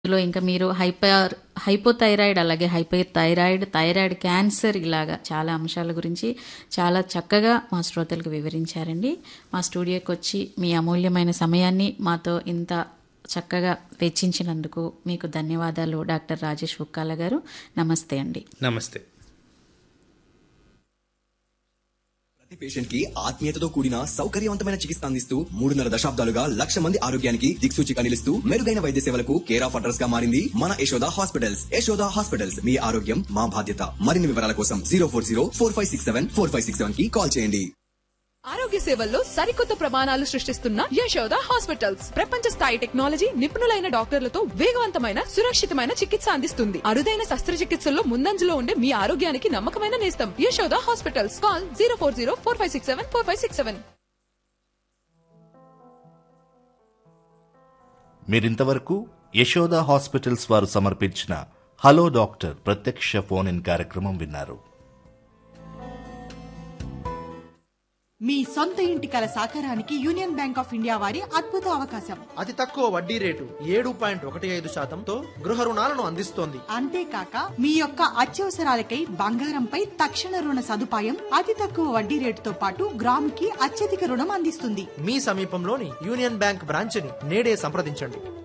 లో ఇంకా మీరు హైపర్ హైపోథైరాయిడ్ అలాగే హైపర్ థైరాయిడ్ థైరాయిడ్ క్యాన్సర్ ఇలాగా చాలా అంశాల గురించి చాలా చక్కగా మా శ్రోతలకు వివరించారండి మా స్టూడియోకి వచ్చి మీ అమూల్యమైన సమయాన్ని మాతో ఇంత చక్కగా వెచ్చించినందుకు మీకు ధన్యవాదాలు డాక్టర్ రాజేష్ ఉక్కాల గారు నమస్తే అండి నమస్తే ప్రతి పేషెంట్ కి ఆత్మీయతతో కూడిన సౌకర్యవంతమైన చికిత్స అందిస్తూ మూడున్నర దశాబ్దాలుగా లక్ష మంది ఆరోగ్యానికి దిక్సూచిగా నిలుస్తూ మెరుగైన వైద్య సేవలకు కేర్ ఆఫ్ అడ్రస్ గా మారింది మన యశోద హాస్పిటల్స్ యశోద హాస్పిటల్స్ మీ ఆరోగ్యం మా బాధ్యత మరిన్ని వివరాల కోసం zero four zero four five six seven four five six seven కి కాల్ చేయండి ఆరోగ్య సేవల్లో సరికొత్త ప్రమాణాలు సృష్టిస్తున్న యశోద హాస్పిటల్స్ ప్రపంచ స్థాయి టెక్నాలజీ నిపుణులైన డాక్టర్లతో వేగవంతమైన సురక్షితమైన చికిత్స అందిస్తుంది అరుదైన శస్త్రచికిత్సల్లో ముందంజలో ఉండే మీ ఆరోగ్యానికి నమ్మకమైన నేస్తం Yashoda hospitals call zero four zero four five six seven four five six seven మీరింతవరకు యశోద హాస్పిటల్స్ వారు సమర్పించిన హలో డాక్టర్ ప్రత్యక్ష ఫోన్ ఇన్ కార్యక్రమం విన్నారు మీ సొంత ఇంటి కల సాకారానికి యూనియన్ బ్యాంక్ ఆఫ్ ఇండియా వారి అద్భుత అవకాశం అతి తక్కువ వడ్డీ రేటు ఏడు పాయింట్ ఒకటి ఐదు శాతంతో గృహ రుణాలను అందిస్తోంది అంతేకాక మీ యొక్క అత్యవసరాలకై బంగారంపై తక్షణ రుణ సదుపాయం అతి తక్కువ వడ్డీ రేటుతో పాటు గ్రాముకి అత్యధిక రుణం అందిస్తుంది మీ సమీపంలోని యూనియన్ బ్యాంక్ బ్రాంచ్ని నేడే సంప్రదించండి